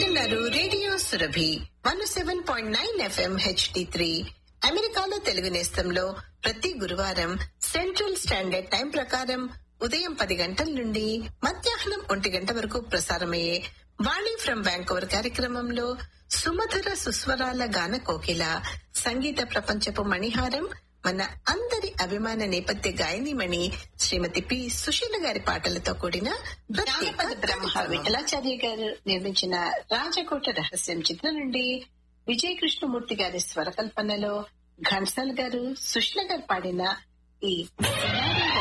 వింటున్నారు radio Surabhi one seven point nine FM HD three అమెరికాలో తెలుగు నేస్తంలో ప్రతి గురువారం సెంట్రల్ స్టాండర్డ్ టైం ప్రకారం ఉదయం పది గంటల నుండి మధ్యాహ్నం ఒంటి గంట వరకు ప్రసారమయ్యే వాణి ఫ్రం వ్యాంకోవర్ కార్యక్రమంలో సుమధుర సుస్వరాల గాన కోకిల సంగీత ప్రపంచపు మణిహారం మన అందరి అభిమాన నేపథ్య గాయనిమణి శ్రీమతి పి సుశీల గారి పాటలతో కూడిన జానపద బ్రహ్మ విఠలాచార్య గారు నిర్మించిన రాజకోట రహస్యం చిత్రం నుండి విజయ కృష్ణమూర్తి గారి స్వరకల్పనలో ఘంటసాల్ గారు సుశీల గారు పాడిన ఈ